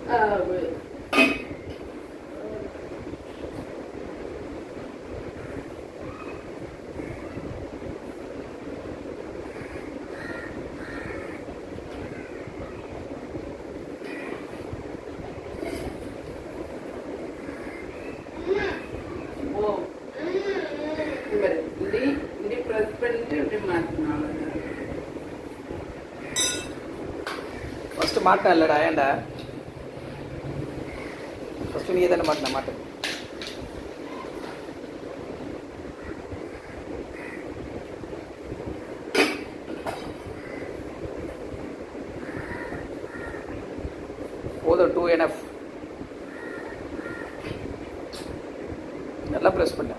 ஓ இப்படி இப்படி இப்படி ப்ரெஸ் பண்ணிட்டு இப்படி மாற்றணும் ஃபஸ்ட்டு மாட்டினா இல்லைடா ஏன்டா ஃபஸ்ட்டு நீ தானே மாட்டின மாட்டு போதும் டூ என்எஃப் நல்லா ப்ரெஸ் பண்ண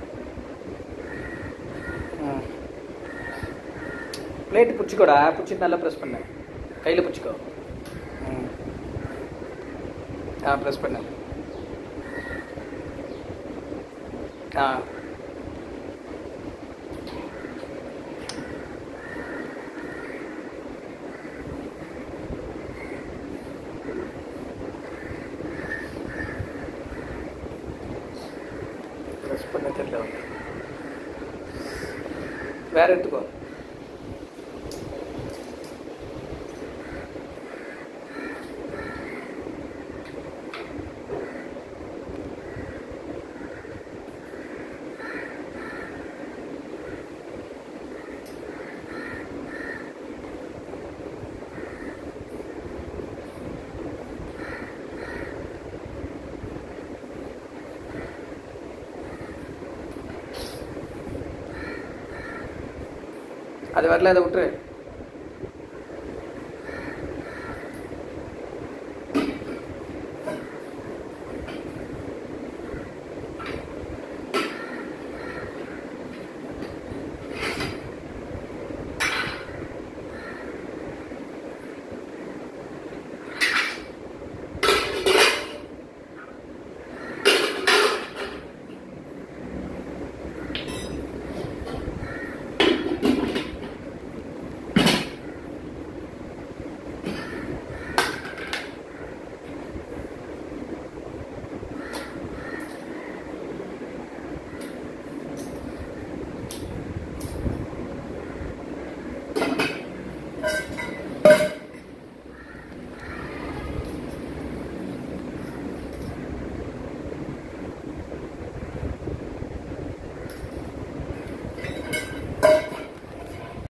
பிளேட்டு பிடிச்சிக்கோடா பிடிச்சிட்டு நல்லா ப்ரெஸ் பண்ண கையில் பிடிச்சிக்கோ ம். ஆ ப்ரெஸ் பண்ண ஆ ப்ரெஸ் பண்ண தெரியல வந்து வேற எடுத்துக்கோ அது வரல அதை விட்டுரு